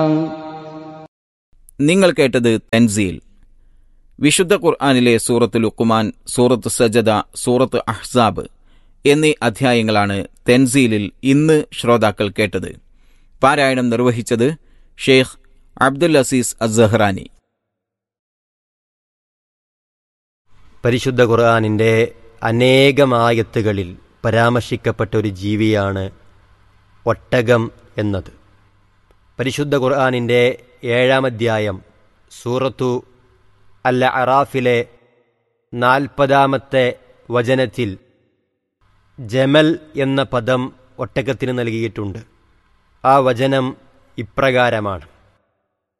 നിങ്ങൾ കേട്ടത് തൻസീൽ വിശുദ്ധ ഖുർആാനിലെ സൂറത്ത് ലുക്കുമാൻ സൂറത്ത് സജദ സൂറത്ത് അഹ്സാബ് എന്നീ അധ്യായങ്ങളാണ് തെൻസീലിൽ ഇന്ന് ശ്രോതാക്കൾ കേട്ടത് പാരായണം നിർവഹിച്ചത് ഷെയ്ഖ് അബ്ദുൽ അസീസ് അസ്സഹ്റാനി പരിശുദ്ധ ഖുർആാനിൻ്റെ അനേകമായത്തുകളിൽ പരാമർശിക്കപ്പെട്ട ഒരു ജീവിയാണ് ഒട്ടകം എന്നത് പരിശുദ്ധ ഖുർആാനിൻ്റെ ഏഴാം അധ്യായം സൂറത്തു അൽ അറാഫിലെ നാൽപ്പതാമത്തെ വചനത്തിൽ ജമൽ എന്ന പദം ഒട്ടകത്തിന് നൽകിയിട്ടുണ്ട് ആ വചനം ഇപ്രകാരമാണ്